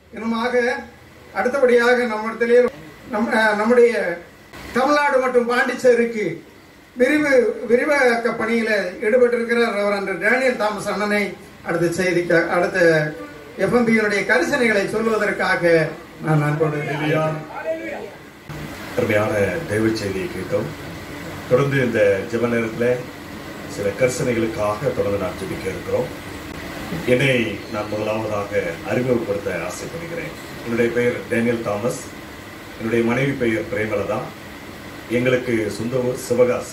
இனமாக அடுத்தபடியாக நம்மிடத்திலே நம்ம நம்முடைய தமிழ்நாடு மற்றும் பாண்டிச்சேரிக்கு விரிவு விரிவாக்க பணியில ஈடுபட்டிருக்கிற ரெவரண்ட் டேனியல் தாமஸ் அண்ணனை அடுத்த செய்திக்கு அடுத்த எஃப்எம்பியினுடைய கரிசனைகளை சொல்வதற்காக நான் அன்போடு அருமையான தெய்வ செய்தியை கேட்டோம் தொடர்ந்து இந்த ஜெப நேரத்தில் சில கரிசனைகளுக்காக தொடர்ந்து நான் ஜெபிக்க இருக்கிறோம் என்னை நான் முதலாவதாக அறிமுகப்படுத்த ஆசைப்படுகிறேன் என்னுடைய பெயர் டேனியல் தாமஸ் என்னுடைய மனைவி பெயர் பிரேமலதா எங்களுக்கு சொந்த ஊர் சிவகாசி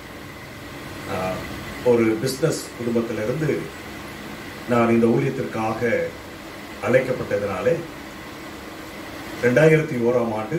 ஆஹ், ஒரு பிஸ்னஸ் குடும்பத்திலிருந்து நான் இந்த ஊழியத்திற்காக அழைக்கப்பட்டதினாலே ரெண்டாயிரத்தி ஓராம் ஆண்டு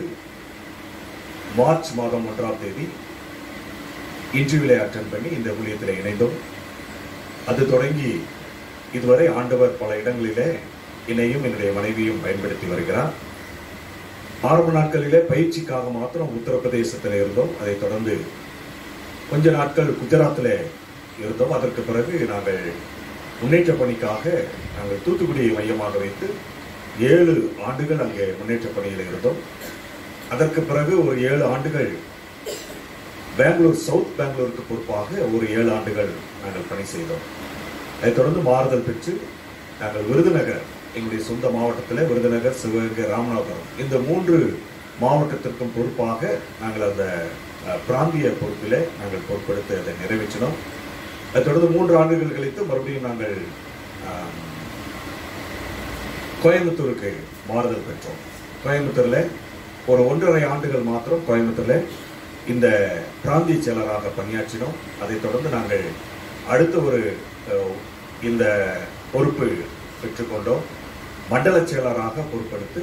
மார்ச் மாதம் ஒன்றாம் தேதி இன்டர்வியூலை அட்டன் பண்ணி இந்த ஊழியத்தில் இணைந்தோம் அது தொடங்கி இதுவரை ஆண்டவர் பல இடங்களிலே என்னையும் என்னுடைய மனைவியும் பயன்படுத்தி வருகிறார் ஆரம்ப நாட்களிலே பயிற்சிக்காக மாத்திரம் உத்தரப்பிரதேசத்தில் இருந்தோம் அதைத் தொடர்ந்து கொஞ்ச நாட்கள் குஜராத்தில் இருந்தோம் அதற்கு பிறகு நாங்கள் முன்னேற்ற பணிக்காக நாங்கள் தூத்துக்குடியை மையமாக வைத்து ஏழு ஆண்டுகள் அங்கே முன்னேற்ற பணியில் இருந்தோம் அதற்கு பிறகு ஒரு ஏழு ஆண்டுகள் பெங்களூர் சவுத் பெங்களூருக்கு பொறுப்பாக ஒரு ஏழு ஆண்டுகள் நாங்கள் பணி செய்தோம் அதைத் தொடர்ந்து மாறுதல் பெற்று நாங்கள் விருதுநகர் எங்களுடைய சொந்த மாவட்டத்தில் விருதுநகர் சிவகங்கை ராமநாதபுரம் இந்த மூன்று மாவட்டத்திற்கும் பொறுப்பாக நாங்கள் அந்த அஹ், பிராந்திய பொறுப்பில் நாங்கள் பொறுப்பெடுத்து அதை நிறைவேற்றினோம் அதைத் தொடர்ந்து மூன்று ஆண்டுகள் கழித்து மறுபடியும் நாங்கள் ஆம், கோயம்புத்தூருக்கு மாறுதல் பெற்றோம் கோயம்புத்தூர்ல ஒரு ஒன்றரை ஆண்டுகள் மாத்திரம் கோயம்புத்தூர்ல இந்த பிராந்திய செயலராக பணியாற்றினோம் அதைத் தொடர்ந்து நாங்கள் அடுத்த ஒரு அஹ், இந்த பொறுப்பு பெற்றுக்கொண்டோம் மண்டல செயலராக பொறுப்பெடுத்து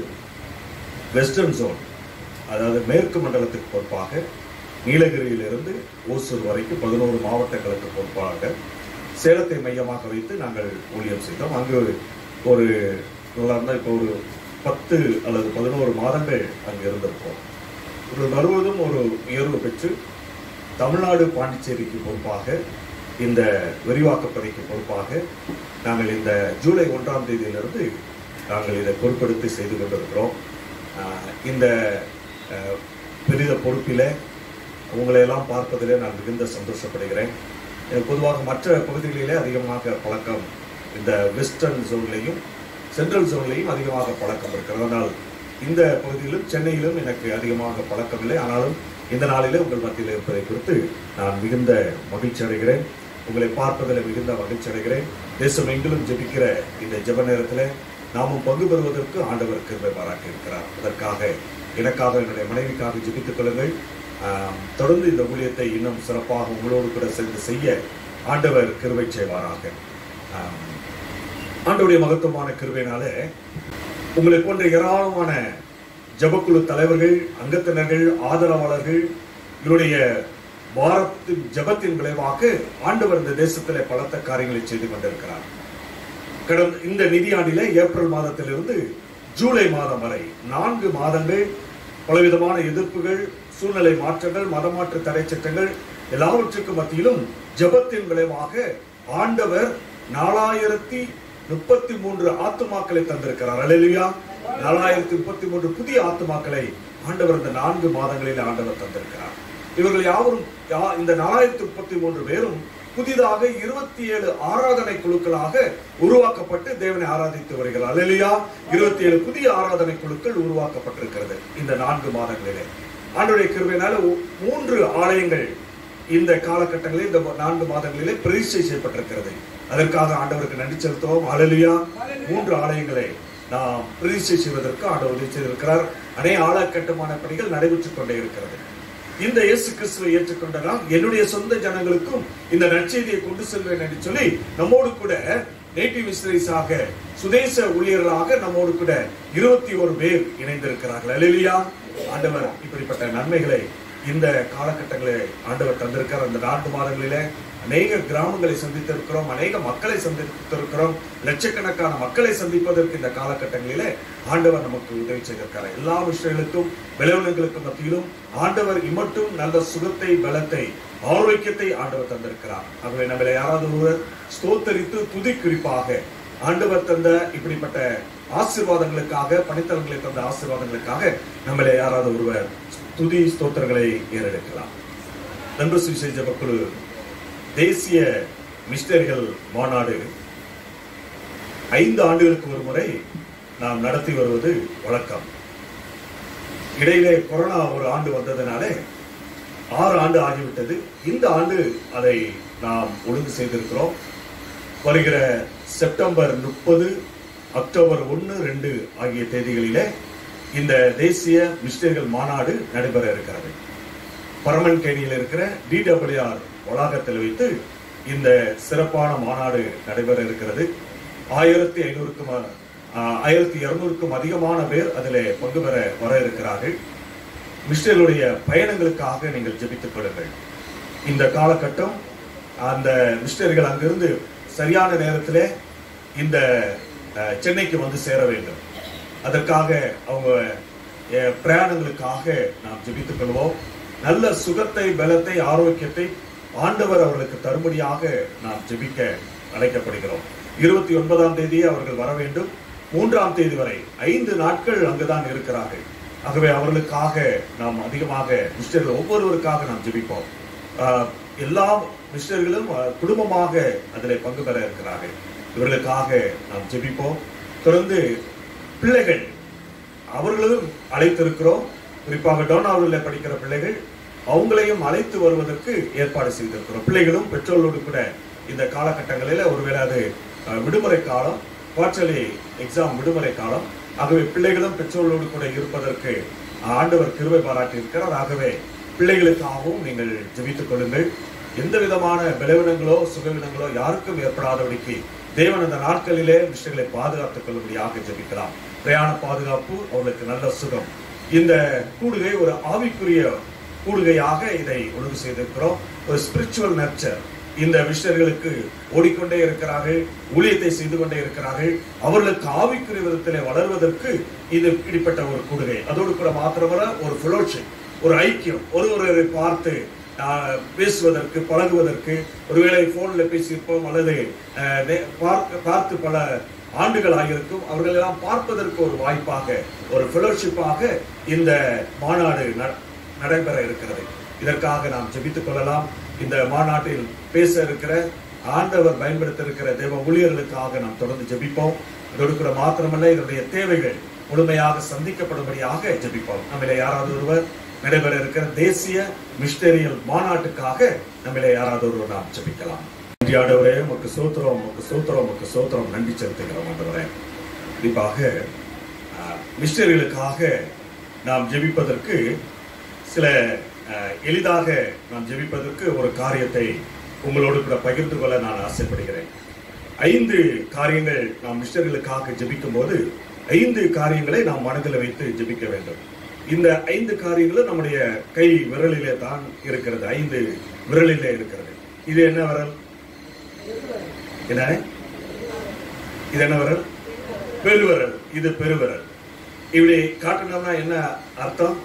வெஸ்டர்ன் ஜோன் அதாவது மேற்கு மண்டலத்துக்கு பொறுப்பாக நீலகிரியிலிருந்து ஓசூர் வரைக்கும் பதினோரு மாவட்டங்களுக்கு பொறுப்பாக சேலத்தை மையமாக வைத்து நாங்கள் ஊழியம் செய்தோம் அங்கு ஒரு நல்லா இருந்தால் இப்போ ஒரு பத்து அல்லது பதினோரு மாதங்கள் அங்கு இருந்திருப்போம் ஒரு முழுவதும் ஒரு உயர்வு பெற்று தமிழ்நாடு பாண்டிச்சேரிக்கு பொறுப்பாக இந்த விரிவாக்க பணிக்கு பொறுப்பாக நாங்கள் இந்த ஜூலை ஒன்றாம் தேதியிலிருந்து நாங்கள் இதை பொறுப்பெடுத்து செய்து கொண்டிருக்கிறோம் ஆஹ் இந்த ஆஹ், பெரித பொறுப்பில் உங்களை எல்லாம் பார்ப்பதிலே நான் மிகுந்த சந்தோஷப்படுகிறேன் எனக்கு பொதுவாக மற்ற பகுதிகளிலே அதிகமாக பழக்கம் இந்த வெஸ்டர்ன் ஜோன்லையும் சென்ட்ரல் ஜோன்லையும் அதிகமாக பழக்கம் இருக்கிறது ஆனால் இந்த பகுதியிலும் சென்னையிலும் எனக்கு அதிகமாக பழக்கம் இல்லை ஆனாலும் இந்த நாளிலே உங்கள் மத்தியில் இருப்பதை குறித்து நான் மிகுந்த மகிழ்ச்சி அடைகிறேன் உங்களை பார்ப்பதில் மிகுந்த மகிழ்ச்சி அடைகிறேன் தேசம் எங்கிலும் ஜெபிக்கிற இந்த ஜெப நேரத்தில் நாமும் பங்கு பெறுவதற்கு ஆண்டவர் கிருபை பாராட்டி இருக்கிறார் அதற்காக எனக்காக என்னுடைய மனைவிக்காக ஜெபித்துக் கொள்ளுங்கள் ஆம், தொடர்ந்து இந்த ஊழியத்தை இன்னும் சிறப்பாக உங்களோடு கூட சேர்ந்து செய்ய ஆண்டவர் கிருபை செய்வாராக ஆம், ஆண்டவருடைய மகத்துவமான கிருபையினால உங்களை போன்ற ஏராளமான ஜபக்குழு தலைவர்கள் அங்கத்தினர்கள் ஆதரவாளர்கள் இவருடைய பாரத்தின் ஜபத்தின் விளைவாக ஆண்டவர் இந்த தேசத்திலே பலத்த காரியங்களை செய்து கொண்டிருக்கிறார் கடந்த இந்த நிதியாண்டிலே ஏப்ரல் மாதத்திலிருந்து ஜூலை மாதம் வரை நான்கு மாதங்கள் பலவிதமான எதிர்ப்புகள் சூழ்நிலை மாற்றங்கள் மதமாற்ற தடை சட்டங்கள் எல்லாவற்றுக்கும் மத்தியிலும் ஜெபத்தின் விளைவாக ஆண்டவர் நாலாயிரத்தி முப்பத்தி மூன்று ஆத்துமாக்களை தந்திருக்கிறார் அலையிலுயா நாலாயிரத்தி முப்பத்தி மூன்று புதிய ஆத்துமாக்களை ஆண்டவர் இந்த நான்கு மாதங்களில் ஆண்டவர் தந்திருக்கிறார் இவர்கள் யாவரும் யா- இந்த நாலாயிரத்தி முப்பத்தி மூன்று பேரும் புதிதாக இருபத்தி ஏழு ஆராதனை குழுக்களாக உருவாக்கப்பட்டு தேவனை ஆராதித்து வருகிறார் அல்லையா இருபத்தி ஏழு புதிய ஆராதனை குழுக்கள் உருவாக்கப்பட்டிருக்கிறது இந்த நான்கு மாதங்களிலே ஆண்டுடைய கிருபையினால ஒ- மூன்று ஆலயங்கள் இந்த காலகட்டங்களில் இந்த நான்கு மாதங்களிலே பிரதிஷ்டை செய்யப்பட்டிருக்கிறது அதற்காக ஆண்டவருக்கு நன்றி செலுத்துவோம் அலலியா மூன்று ஆலயங்களை நாம் பிரதிஷ்டை செய்வதற்கு ஆண்டவர் உதவி செய்திருக்கிறார் அநேக ஆழ கட்டுமான பணிகள் நடைபெற்றுக் கொண்டே இருக்கிறது இந்த இயேசு கிறிஸ்துவை ஏற்றுக்கொண்ட நாம் என்னுடைய சொந்த ஜனங்களுக்கும் இந்த நற்செய்தியை கொண்டு செல்வேன் என்று சொல்லி நம்மோடு கூட நேட்டிவ் மிஸ்டரிஸாக சுதேச ஊழியர்களாக நம்மோடு கூட இருபத்தி ஒரு பேர் இணைந்திருக்கிறார்கள் அல்லேலூயா ஆண்டவர் இப்படிப்பட்ட நன்மைகளை இந்த காலகட்டங்களில் ஆண்டவர் தந்திருக்கிறார் அந்த நான்கு மாதங்களிலே அநேக கிராமங்களை சந்தித்திருக்கிறோம் அநேக மக்களை சந்தித்திருக்கிறோம் லட்சக்கணக்கான மக்களை சந்திப்பதற்கு இந்த காலகட்டங்களிலே ஆண்டவர் நமக்கு உதவி செய்திருக்கிறார் எல்லா விஷயங்களுக்கும் விளைவுகளுக்கு மத்தியிலும் ஆண்டவர் இம்மட்டும் நல்ல சுகத்தை பலத்தை ஆரோக்கியத்தை ஆண்டவர் தந்திருக்கிறார் ஆகவே நம்மளை யாராவது ஒருவர் ஸ்தோத்தரித்து துதி குறிப்பாக ஆண்டவர் தந்த இப்படிப்பட்ட ஆசீர்வாதங்களுக்காக பணித்தலங்களை தந்த ஆசீர்வாதங்களுக்காக நம்மளை யாராவது ஒருவர் துதி ஸ்தோத்திரங்களை ஏறெடுக்கலாம் நண்பர் சுவிசேஷ ஜபக்குழு தேசிய மிஸ்டரிகள் மாநாடு ஐந்து ஆண்டுகளுக்கு ஒரு முறை நாம் நடத்தி வருவது வழக்கம் இடையிலே கொரோனா ஒரு ஆண்டு வந்ததுனாலே ஆறு ஆண்டு ஆகிவிட்டது இந்த ஆண்டு அதை நாம் ஒழுங்கு செய்திருக்கிறோம் வருகிற செப்டம்பர் முப்பது அக்டோபர் ஒன்று ரெண்டு ஆகிய தேதிகளிலே இந்த தேசிய மிஸ்டர்கள் மாநாடு நடைபெற இருக்கிறது பரமன்கேணியில் இருக்கிற டிடபிள்யூஆர் வளாகத்தில் வைத்து இந்த சிறப்பான மாநாடு நடைபெற இருக்கிறது ஆயிரத்தி ஐநூறுக்கும் ஆயிரத்தி இருநூறுக்கும் அதிகமான பேர் அதில் பங்கு பெற வர இருக்கிறார்கள் மிஸ்டர்களுடைய பயணங்களுக்காக நீங்கள் ஜெபித்துக் கொள்ளுங்கள் இந்த காலகட்டம் அந்த மிஸ்டர்கள் அங்கிருந்து சரியான நேரத்திலே இந்த அஹ், சென்னைக்கு வந்து சேர வேண்டும் அதற்காக அவங்க அஹ், பிரயாணங்களுக்காக நாம் ஜெபித்துக் கொள்வோம் நல்ல சுகத்தை பலத்தை ஆரோக்கியத்தை ஆண்டவர் அவர்களுக்கு தரும்படியாக நாம் ஜெபிக்க அழைக்கப்படுகிறோம் இருபத்தி ஒன்பதாம் தேதி அவர்கள் வர வேண்டும் மூன்றாம் தேதி வரை ஐந்து நாட்கள் அங்குதான் இருக்கிறார்கள் ஆகவே அவர்களுக்காக நாம் அதிகமாக மிஸ்டர்கள் ஒவ்வொருவருக்காக நாம் ஜெபிப்போம் ஆஹ், எல்லா மிஸ்டர்களும் ஆஹ், குடும்பமாக அதில் பங்கு பெற இருக்கிறார்கள் இவர்களுக்காக நாம் ஜெபிப்போம் தொடர்ந்து பிள்ளைகள் அவர்களும் அழைத்திருக்கிறோம் குறிப்பாக டோனாவில் படிக்கிற பிள்ளைகள் அவங்களையும் அழைத்து வருவதற்கு ஏற்பாடு செய்திருக்கிறோம் பிள்ளைகளும் பெற்றோரோடு கூட இந்த காலகட்டங்களில் ஒருவேளை அது அஹ், விடுமுறை காலம் குவார்டர்லி எக்ஸாம் விடுமுறை காலம் ஆகவே பிள்ளைகளும் பெற்றோர்களோடு கூட இருப்பதற்கு ஆண்டவர் கிருபை பாராட்டி இருக்கிறார் ஆகவே பிள்ளைகளுக்காகவும் நீங்கள் ஜெபித்துக் கொள்ளுங்கள் எந்த விதமான பலவீனங்களோ சுகவீனங்களோ யாருக்கும் ஏற்படாதபடிக்கு தேவன் அந்த நாட்களிலே விஷயங்களை பாதுகாத்துக் கொள்ளும்படியாக ஜெபிக்கலாம் பிரயாண பாதுகாப்பு அவர்களுக்கு நல்ல சுகம் இந்த கூடுகை ஒரு ஆவிக்குரிய கூடுகையாக இதை ஒழுங்கு செய்திருக்கிறோம் ஒரு ஸ்பிரிச்சுவல் நர்ச்சர் இந்த விஷயர்களுக்கு ஓடிக்கொண்டே இருக்கிறார்கள் ஊழியத்தை செய்து கொண்டே இருக்கிறார்கள் அவர்களுக்கு ஆவிக்குரிய விதத்திலே வளர்வதற்கு இது இப்படிப்பட்ட ஒரு கூடுகை அதோடு கூட மாத்திரமல்ல ஒரு ஃபெலோஷிப் ஒரு ஐக்கியம் ஒருவரை பார்த்து ஆஹ், பேசுவதற்கு பழகுவதற்கு ஒருவேளை போன்ல பேசியிருப்போம் அல்லது ஆஹ், நே- பார்க்க பார்த்து பல ஆண்டுகள் ஆகியிருக்கும் அவர்கள் எல்லாம் பார்ப்பதற்கு ஒரு வாய்ப்பாக ஒரு ஃபெலோஷிப்பாக இந்த மாநாடு நட- நடைபெற இருக்கிறது இதற்காக நாம் ஜெபித்துக் கொள்ளலாம் இந்த மாநாட்டில் பேச இருக்கிற ஆண்டவர் பயன்படுத்த இருக்கிற தேவ ஊழியர்களுக்காக நாம் தொடர்ந்து ஜெபிப்போம் அதோடு கூட மாத்திரமல்ல இதனுடைய தேவைகள் முழுமையாக சந்திக்கப்படும்படியாக ஜெபிப்போம் நம்மள யாராவது ஒருவர் நடைபெற இருக்கிற தேசிய மிஸ்டரியல் மாநாட்டுக்காக நம்மள யாராவது ஒருவர் நாம் ஜெபிக்கலாம் நன்றி ஆண்டவரே உமக்கு சோத்திரம் உமக்கு சோத்திரம் உமக்கு சோத்திரம் நன்றி செலுத்துகிறோம் ஆண்டவரே குறிப்பாக அஹ், மிஸ்டரிகளுக்காக நாம் ஜெபிப்பதற்கு சில அஹ், எளிதாக நாம் ஜெபிப்பதற்கு ஒரு காரியத்தை உங்களோடு கூட பகிர்ந்து கொள்ள நான் ஆசைப்படுகிறேன் ஐந்து காரியங்கள் நாம் மிஸ்டர்களுக்காக ஜெபிக்கும் போது ஐந்து காரியங்களை நாம் மனதில் வைத்து ஜெபிக்க வேண்டும் இந்த ஐந்து காரியங்களும் நம்முடைய கை விரலிலே தான் இருக்கிறது ஐந்து விரலிலே இருக்கிறது இது என்ன விரல் என்ன இது என்ன விரல் பெருவிரல் இது பெருவிரல் இப்படி காட்டணும்னா என்ன அர்த்தம்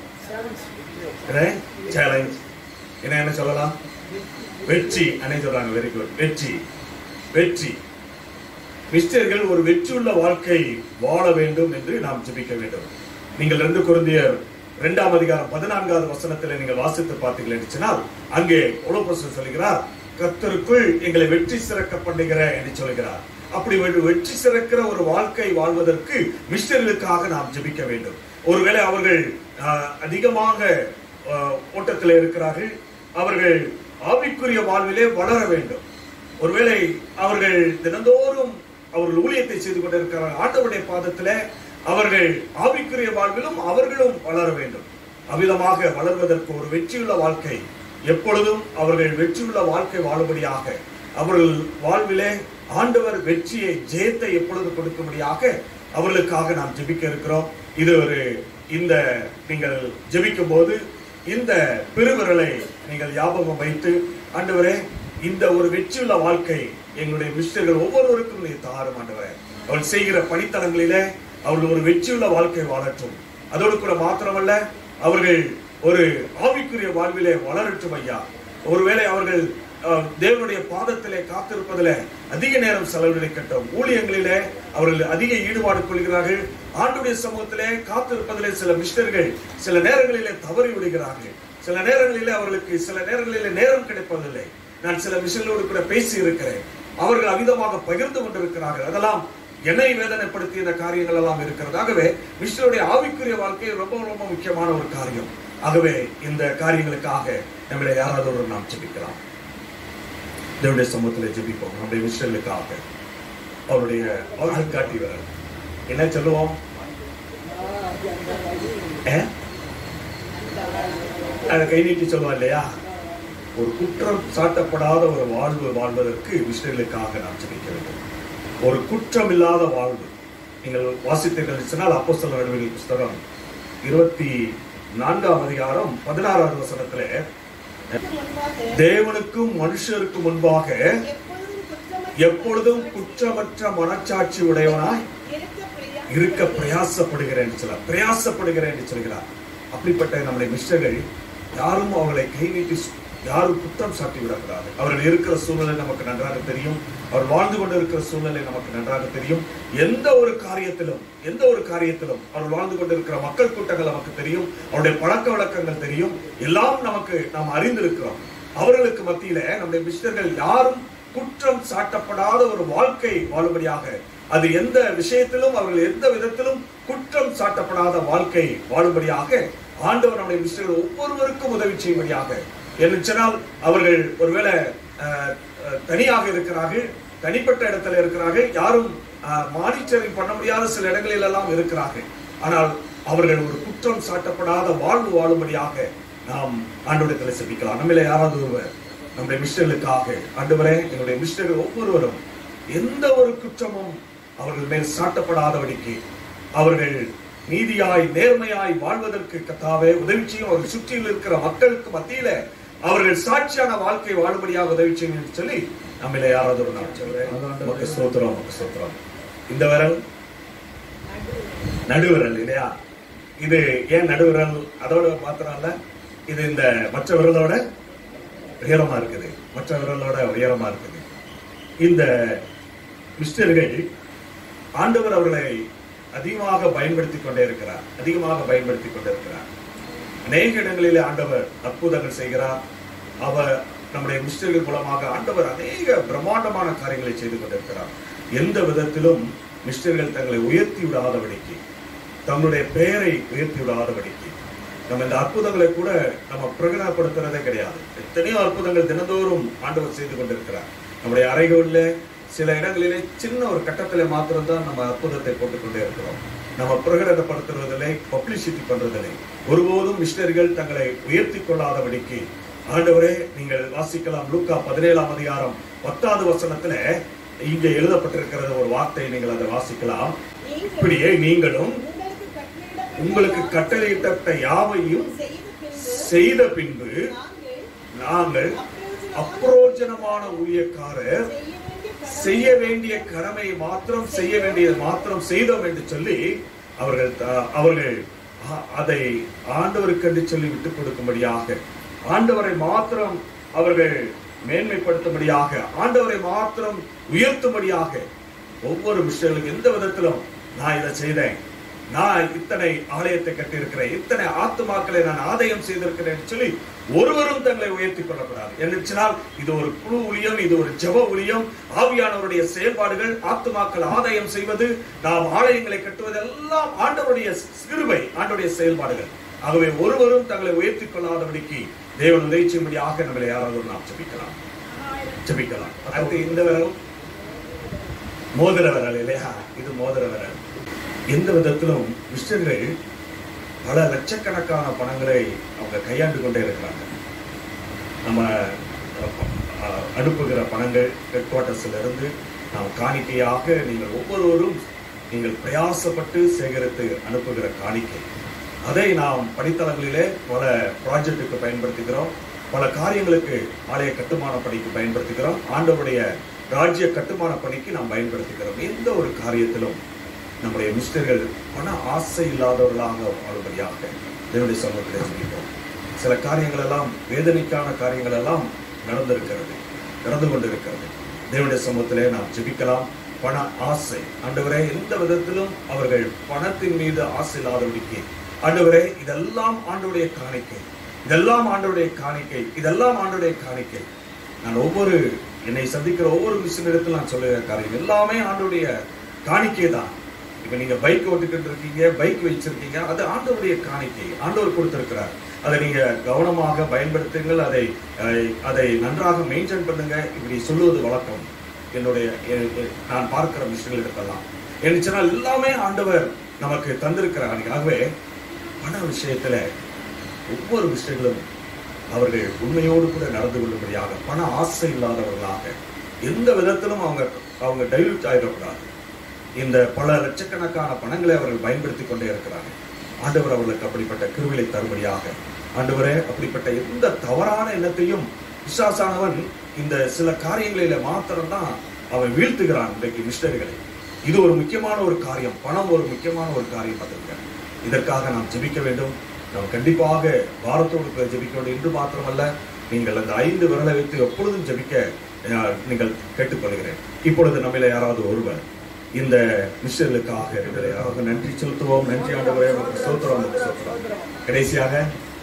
சேலஞ்ச் என்ன என்ன சொல்லலாம் வெற்றி அன்னை சொல்றாங்க வெரி குட் வெற்றி வெற்றி மிஸ்டர்கள் ஒரு வெற்றியுள்ள வாழ்க்கை வாழ வேண்டும் என்று நாம் ஜெபிக்க வேண்டும் நீங்கள் ரெண்டு குருந்தியர் இரண்டாம் அதிகாரம் பதினான்காவது வசனத்தில் நீங்கள் வாசித்து பார்த்தீர்கள் என்று சொன்னால் அங்கே உலகப்போசன் சொல்கிறார் கர்த்தருக்குள் எங்களை வெற்றி சிறக்க பண்ணுகிற என்று சொல்கிறார் அப்படி ஒரு வெற்றி சிறக்கிற ஒரு வாழ்க்கை வாழ்வதற்கு மிஸ்டர்களுக்காக நாம் ஜெபிக்க வேண்டும் ஒருவேளை அவர்கள் ஆஹ், அதிகமாக ஆஹ், ஓட்டத்தில் இருக்கிறார்கள் அவர்கள் ஆவிக்குரிய வாழ்விலே வளர வேண்டும் ஒருவேளை அவர்கள் தினந்தோறும் அவர்கள் ஊழியத்தை செய்து கொண்டிருக்கிறார்கள் ஆண்டவருடைய பாதத்திலே அவர்கள் ஆவிக்குரிய வாழ்விலும் அவர்களும் வளர வேண்டும் அவ்விதமாக வளர்வதற்கு ஒரு வெற்றியுள்ள வாழ்க்கை எப்பொழுதும் அவர்கள் வெற்றியுள்ள வாழ்க்கை வாழும்படியாக அவர்கள் வாழ்விலே ஆண்டவர் வெற்றியை ஜெயத்தை எப்பொழுது கொடுக்கும்படியாக அவர்களுக்காக நாம் ஜெபிக்க இருக்கிறோம் இது ஒரு இந்த நீங்கள் ஜெபிக்கும் போது இந்த பெருவிரலை நீங்கள் ஞாபகம் வைத்து ஆண்டவரே இந்த ஒரு வெற்றியுள்ள வாழ்க்கை எங்களுடைய மிஸ்டர்கள் ஒவ்வொருவருக்கும் நீ தாரும் ஆண்டவரே அவள் செய்கிற பணித்தலங்களிலே அவர்கள் ஒரு வெற்றியுள்ள வாழ்க்கை வாழட்டும் அதோடு கூட மாத்திரமல்ல அவர்கள் ஒரு ஆவிக்குரிய வாழ்விலே வளரட்டும் ஐயா ஒருவேளை அவர்கள் அஹ், தேவனுடைய பாதத்திலே காத்திருப்பதிலே அதிக நேரம் செலவழிக்கட்டும் ஊழியங்களிலே அவர்கள் அதிக ஈடுபாடு கொள்கிறார்கள் ஆண்டுடைய சமூகத்திலே காத்திருப்பதிலே சில மிஸ்டர்கள் சில நேரங்களிலே தவறி விடுகிறார்கள் சில நேரங்களிலே அவர்களுக்கு சில நேரங்களிலே நேரம் கிடைப்பதில்லை நான் சில மிஷனோடு கூட பேசி இருக்கிறேன் அவர்கள் அவிதமாக பகிர்ந்து கொண்டிருக்கிறார்கள் அதெல்லாம் என்னை வேதனைப்படுத்திய இந்த காரியங்கள் எல்லாம் இருக்கிறது ஆகவே மிஸ்டருடைய ஆவிக்குரிய வாழ்க்கை ரொம்ப ரொம்ப முக்கியமான ஒரு காரியம் ஆகவே இந்த காரியங்களுக்காக நம்மளை யாராவது ஒரு நாம் ஜெபிக்கலாம் தேவனுடைய சமூகத்தில் ஜெபிப்போம் நம்முடைய மிஸ்டர்களுக்காக அவருடைய அவர்கள் காட்டி வர என்ன சொல்லுவோம் ஏ? அதை கை நீட்டி சொல்லுவா இல்லையா ஒரு குற்றம் சாட்டப்படாத ஒரு வாழ்வு வாழ்வதற்கு மிஸ்டர்களுக்காக நாம் ஜெபிக்க வேண்டும் ஒரு குற்றம் இல்லாத வாழ்வு நீங்கள் வாசித்தீர்கள் சொன்னால் அப்போஸ்தலர் நடவடிக்கை புஸ்தகம் இருபத்தி நான்காம் அதிகாரம் பதினாறாவது வசனத்திலே தேவனுக்கும் மனுஷருக்கும் முன்பாக எப்பொழுதும் குற்றமற்ற மனச்சாட்சி உடையவனாய் இருக்க பிரயாசப்படுகிறேன் என்று சொல்ல பிரயாசப்படுகிறேன் என்று சொல்கிறார் அப்படிப்பட்ட நம்முடைய மிஸ்டர்கள் யாரும் அவர்களை கை நீட்டி சு- யாரும் குற்றம் சாட்டி விடக்கூடாது அவர்கள் இருக்கிற சூழ்நிலை நமக்கு நன்றாக தெரியும் அவர் வாழ்ந்து கொண்டு இருக்கிற சூழ்நிலை நமக்கு நன்றாக தெரியும் எந்த ஒரு காரியத்திலும் எந்த ஒரு காரியத்திலும் அவர் வாழ்ந்து கொண்டிருக்கிற மக்கள் கூட்டங்கள் நமக்கு தெரியும் அவருடைய பழக்க வழக்கங்கள் தெரியும் எல்லாம் நமக்கு நாம் அறிந்திருக்கிறோம் அவர்களுக்கு மத்தியில நம்முடைய மிஸ்டர்கள் யாரும் குற்றம் சாட்டப்படாத ஒரு வாழ்க்கை வாழும்படியாக அது எந்த விஷயத்திலும் அவர்கள் எந்த விதத்திலும் குற்றம் சாட்டப்படாத வாழ்க்கை வாழும்படியாக ஆண்டவர் நம்முடைய மிஸ்டர்கள் ஒவ்வொருவருக்கும் உதவி செய்யும்படியாக என்று சொன்னால் அவர்கள் ஒருவேளை அஹ், அஹ், தனியாக இருக்கிறார்கள் தனிப்பட்ட இடத்துல இருக்கிறார்கள் யாரும் மானிட்டரிங் பண்ண முடியாத சில இடங்களில் எல்லாம் இருக்கிறார்கள் ஆனால் அவர்கள் ஒரு குற்றம் சாட்டப்படாத வாழ்வு வாழும்படியாக நாம் ஆண்டவரத்தில் செபிக்கலாம் நம்மள யாராவது ஒருவர் நம்முடைய மிஸ்டர்களுக்காக ஆண்டவரே எங்களுடைய மிஸ்டர்கள் ஒவ்வொருவரும் எந்த ஒரு குற்றமும் அவர்கள் மேல் சாட்டப்படாதபடிக்கு அவர்கள் நீதியாய் நேர்மையாய் வாழ்வதற்கு கத்தாவே உதவி செய்யும் அவர்கள் சுற்றியில் இருக்கிற மக்களுக்கு மத்தியில அவர்கள் சாட்சியான வாழ்க்கை வாழும்படியாக உதவி செய்யும் என்று சொல்லி நம்மள யாராவது ஒரு நாள் சொல்றேன் நமக்கு சோத்திரம் நமக்கு சோத்திரம் இந்த விரல் நடுவிரல் இல்லையா இது ஏன் நடுவிரல் அதோட மாத்திரம் இல்ல இது இந்த மற்ற விரலோட உயரமா இருக்குது மற்ற விரலோட உயரமா இருக்குது இந்த மிஸ்டர்கள் ஆண்டவர் அவர்களை அதிகமாக பயன்படுத்தி கொண்டே இருக்கிறார் அதிகமாக பயன்படுத்தி கொண்டே இருக்கிறார் அநேக இடங்களிலே ஆண்டவர் அற்புதங்கள் செய்கிறார் அவர் நம்முடைய மிஸ்டர்கள் மூலமாக ஆண்டவர் அநேக பிரம்மாண்டமான காரியங்களை செய்து கொண்டிருக்கிறார் எந்த விதத்திலும் மிஸ்டர்கள் தங்களை உயர்த்தி விடாதபடிக்கு தங்களுடைய பெயரை உயர்த்தி விடாதபடிக்கு நம்ம இந்த அற்புதங்களை கூட நம்ம பிரகடனப்படுத்துறதே கிடையாது எத்தனையோ அற்புதங்கள் தினந்தோறும் ஆண்டவர் செய்து கொண்டிருக்கிறார் நம்முடைய அறைகளில் சில இடங்களிலே சின்ன ஒரு கட்டத்திலே மாத்திரம்தான் நம்ம அற்புதத்தை போட்டுக்கொண்டே இருக்கிறோம் நம்ம பிரகடனப்படுத்துவதில்லை பப்ளிசிட்டி பண்றதில்லை ஒருபோதும் மிஷினரிகள் தங்களை உயர்த்தி கொள்ளாதபடிக்கு ஆண்டவரே நீங்கள் வாசிக்கலாம் லூக்கா பதினேழாம் அதிகாரம் பத்தாவது வசனத்துல இங்க எழுதப்பட்டிருக்கிறது ஒரு வார்த்தை நீங்கள் அதை வாசிக்கலாம் இப்படியே நீங்களும் உங்களுக்கு கட்டளையிட்ட யாவையும் செய்த பின்பு நாங்கள் அப்ரோஜனமான ஊழியக்காரர் செய்ய வேண்டிய கடமையை மாத்திரம் செய்ய வேண்டியது மாத்திரம் செய்தோம் என்று சொல்லி அவர்கள் த- அவர்கள் அ- அதை ஆண்டவருக்கு என்று சொல்லி விட்டுக் கொடுக்கும்படியாக ஆண்டவரை மாத்திரம் அவர்கள் மேன்மைப்படுத்தும்படியாக ஆண்டவரை மாத்திரம் உயர்த்தும்படியாக ஒவ்வொரு விஷயங்களுக்கும் எந்த விதத்திலும் நான் இதை செய்தேன் நான் இத்தனை ஆலயத்தை கட்டியிருக்கிறேன் இத்தனை ஆத்துமாக்களை நான் ஆதாயம் செய்திருக்கிறேன் என்று சொல்லி ஒருவரும் தங்களை உயர்த்திக் கொள்ளக்கூடாது என்னச்சுனால் இது ஒரு குழு ஊழியம் இது ஒரு ஜெப ஊழியம் ஆவியானவருடைய செயல்பாடுகள் ஆத்துமாக்கள் ஆதாயம் செய்வது நாம் ஆலயங்களை கட்டுவது எல்லாம் ஆண்டவருடைய சிறுவை ஆண்டவருடைய செயல்பாடுகள் ஆகவே ஒருவரும் தங்களை உயர்த்திக் கொள்ளாதபடிக்கு தேவன் உதவி செய்யும்படியாக நம்மளை யாராவது நாம் ஜெபிக்கலாம் ஜெபிக்கலாம் அடுத்து இந்த விரல் மோதிர விரல் இல்லையா இது மோதிர விரல் எந்த விதத்திலும் கிறிஸ்டர்கள் பல லட்சக்கணக்கான பணங்களை அவங்க கையாண்டு கொண்டே இருக்கிறாங்க நம்ம அஹ், அனுப்புகிற பணங்கள் ஹெட் குவார்ட்டர்ஸ்ல இருந்து நாம் காணிக்கையாக நீங்கள் ஒவ்வொருவரும் நீங்கள் பிரயாசப்பட்டு சேகரித்து அனுப்புகிற காணிக்கை அதை நாம் படித்தளங்களிலே பல ப்ராஜெக்டுக்கு பயன்படுத்துகிறோம் பல காரியங்களுக்கு ஆலய கட்டுமான பணிக்கு பயன்படுத்துகிறோம் ஆண்டவருடைய ராஜ்ய கட்டுமான பணிக்கு நாம் பயன்படுத்துகிறோம் எந்த ஒரு காரியத்திலும் நம்முடைய மிஸ்டர்கள் பண ஆசை இல்லாதவர்களாக வாழும்படியாக தேவனுடைய சமூகத்தில் ஜெபிப்போம் சில காரியங்கள் எல்லாம் வேதனைக்கான காரியங்கள் எல்லாம் நடந்திருக்கிறது நடந்து கொண்டிருக்கிறது தேவனுடைய சமூகத்திலே நாம் ஜெபிக்கலாம் பண ஆசை ஆண்டவரே எந்த விதத்திலும் அவர்கள் பணத்தின் மீது ஆசை இல்லாதபடிக்கு ஆண்டவரே இதெல்லாம் ஆண்டவருடைய காணிக்கை இதெல்லாம் ஆண்டவருடைய காணிக்கை இதெல்லாம் ஆண்டவருடைய காணிக்கை நான் ஒவ்வொரு என்னை சந்திக்கிற ஒவ்வொரு மிஷினிடத்தில் நான் சொல்லுகிற காரியம் எல்லாமே ஆண்டவருடைய காணிக்கை தான் இப்ப நீங்க பைக் ஓட்டிக்கிட்டு இருக்கீங்க பைக் வச்சிருக்கீங்க அது ஆண்டவருடைய காணிக்கை ஆண்டவர் கொடுத்திருக்கிறார் அதை நீங்க கவனமாக பயன்படுத்துங்கள் அதை அஹ், அதை நன்றாக மெயின்டைன் பண்ணுங்க இப்படி சொல்லுவது வழக்கம் என்னுடைய எ- எ- நான் பார்க்கிற விஷயங்கள் இருக்கலாம் என்று சொன்னால் எல்லாமே ஆண்டவர் நமக்கு தந்திருக்கிறார் ஆகவே பண விஷயத்துல ஒவ்வொரு விஷயங்களும் அவர்கள் உண்மையோடு கூட நடந்து கொள்ளும்படியாக பண ஆசை இல்லாதவர்களாக எந்த விதத்திலும் அவங்க அவங்க டைல்யூட் ஆயிடக்கூடாது இந்த பல லட்சக்கணக்கான பணங்களை அவர்கள் பயன்படுத்தி கொண்டே இருக்கிறார்கள் ஆண்டவர் அவர்களுக்கு அப்படிப்பட்ட கிருவிலை தரும்படியாக ஆண்டவரே அப்படிப்பட்ட எந்த தவறான எண்ணத்தையும் பிசாசானவன் இந்த சில காரியங்களில மாத்திரம்தான் அவன் வீழ்த்துகிறான் இன்றைக்கு மிஷனரிகளை இது ஒரு முக்கியமான ஒரு காரியம் பணம் ஒரு முக்கியமான ஒரு காரியம் பார்த்திருக்கிறேன் இதற்காக நாம் ஜெபிக்க வேண்டும் நாம் கண்டிப்பாக பாரத்தோடு கூட ஜெபிக்க வேண்டும் என்று மாத்திரமல்ல நீங்கள் அந்த ஐந்து விரலை வைத்து எப்பொழுதும் ஜெபிக்க அஹ், நீங்கள் கேட்டுக்கொள்கிறேன் இப்பொழுது நம்மில யாராவது ஒருவர் இந்த மிஷர்களுக்காக இவரை யாராவது நன்றி செலுத்துவோம் நன்றி ஆண்டவரே உமக்கு ஸ்தோத்திரம் உமக்கு ஸ்தோத்திரம் கடைசியாக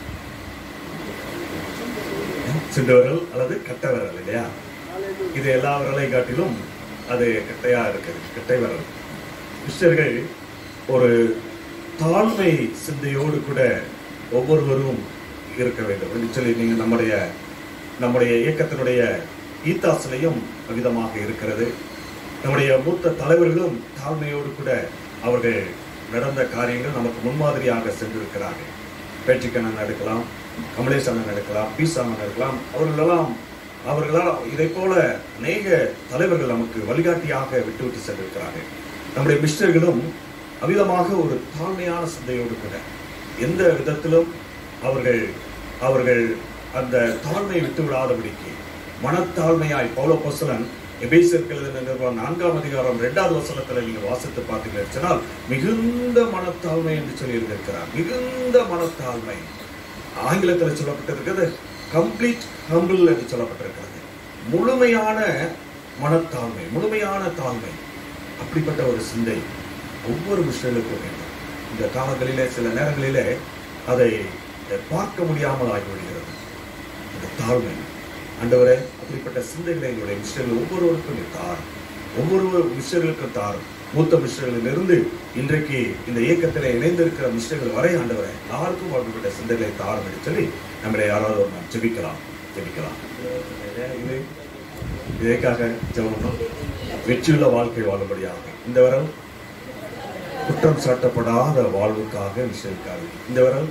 சிண்டவர்கள் அல்லது கட்டவரல் இல்லையா இது எல்லா விரலை காட்டிலும் அது கட்டையா இருக்குது கட்டை விரல் கிறிஸ்டர்கள் ஒரு தாழ்மை சிந்தையோடு கூட ஒவ்வொருவரும் இருக்க வேண்டும் என்று சொல்லி நீங்க நம்முடைய நம்முடைய இயக்கத்தினுடைய ஈத்தாசிலையும் விதமாக இருக்கிறது நம்முடைய மூத்த தலைவர்களும் தாழ்மையோடு கூட அவர்கள் நடந்த காரியங்கள் நமக்கு முன்மாதிரியாக சென்றிருக்கிறார்கள் பேட்ரிக்கண்ணன் எடுக்கலாம் கமலேஷ் அண்ணன் எடுக்கலாம் பீஸ் அண்ணன் எடுக்கலாம் அவர்களெல்லாம் அவர்களால் இதை போல அநேக தலைவர்கள் நமக்கு வழிகாட்டியாக விட்டுவிட்டு சென்றிருக்கிறார்கள் நம்முடைய மிஸ்டர்களும் அவிதமாக ஒரு தாழ்மையான சிந்தையோடு கூட எந்த விதத்திலும் அவர்கள் அவர்கள் அந்த தாழ்மையை விட்டு விடாதபடிக்கு மனத்தாழ்மையாய் பௌலப்போஸ்தலன் எபேசியர்கள் நிறுவனம் நான்காம் அதிகாரம் இரண்டாவது வசனத்துல நீங்க வாசித்து பார்த்தீங்கன்னு சொன்னால் மிகுந்த மனத்தாழ்மை என்று சொல்லி இருக்கிறார் மிகுந்த மனத்தாழ்மை ஆங்கிலத்தில் சொல்லப்பட்டிருக்கிறது கம்ப்ளீட் ஹம்பிள் என்று சொல்லப்பட்டிருக்கிறது முழுமையான மனத்தாழ்மை முழுமையான தாழ்மை அப்படிப்பட்ட ஒரு சிந்தை ஒவ்வொரு விஷயங்களுக்கும் வேண்டும் இந்த காலங்களிலே சில நேரங்களிலே அதை பார்க்க முடியாமல் ஆகிவிடுகிறது இந்த தாழ்மை ஆண்டவரே அப்படிப்பட்ட சிந்தைகளை எங்களுடைய விஷயங்கள் ஒவ்வொருவருக்கும் நீ தார் ஒவ்வொரு விஷயங்களுக்கும் தார் மூத்த மிஸ்டர்களிலிருந்து இன்றைக்கு இந்த இயக்கத்தில் இணைந்திருக்கிற மிஸ்டர்கள் வரை ஆண்டவரை யாருக்கும் அப்படிப்பட்ட சிந்தைகளை தாரும் என்று சொல்லி நம்மளை யாராவது ஒரு நாள் ஜெபிக்கலாம் ஜெபிக்கலாம் இது இதற்காக ஜெபம் வெற்றியுள்ள வாழ்க்கை வாழும்படியாக இந்த வரம் குற்றம் சாட்டப்படாத வாழ்வுக்காக விஷயக்காக இந்த வரம்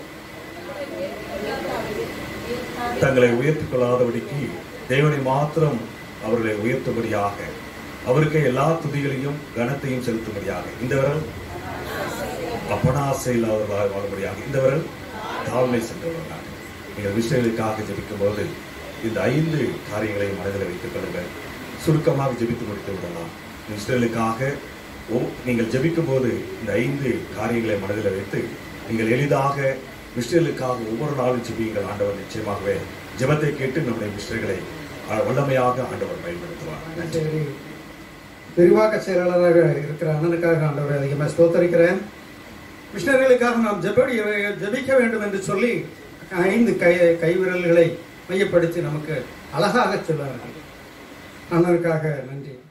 தங்களை உயர்த்திக் கொள்ளாதபடிக்கு தேவனை மாத்திரம் அவர்களை உயர்த்தும்படியாக அவருக்கு எல்லா துதிகளையும் கனத்தையும் செலுத்தும்படியாக இந்த விரல் அப்பனாசை இல்லாதவர்களாக வாழும்படியாக இந்த விரல் தாழ்மை சென்றவர்களாக நீங்கள் விஷயங்களுக்காக ஜெபிக்கும் போது இந்த ஐந்து காரியங்களை மனதில் வைத்துக் கொள்ளுங்கள் சுருக்கமாக ஜெபித்து முடித்து விடலாம் இஸ்ரேலுக்காக ஒவ்- நீங்கள் ஜெபிக்கும் போது இந்த ஐந்து காரியங்களை மனதில் வைத்து நீங்கள் எளிதாக மிஸ்டர்களுக்காக ஒவ்வொரு நாளும் ஜெபியுங்கள் ஆண்டவர் நிச்சயமாகவே ஜெபத்தை கேட்டு நம்முடைய மிஸ்டர்களை வல்லமையாக ஆண்டவர் பயன்படுத்துவார் நன்றி சரி விரிவாக்க செயலாளராக இருக்கிற அண்ணனுக்காக ஆண்டவரை அதிகமாக ஸ்தோத்தரிக்கிறேன் மிஷனரிகளுக்காக நாம் ஜெபடி ஜெபிக்க வேண்டும் என்று சொல்லி ஐந்து கை கைவிரல்களை மையப்படுத்தி நமக்கு அழகாக சொன்னார்கள் அண்ணனுக்காக நன்றி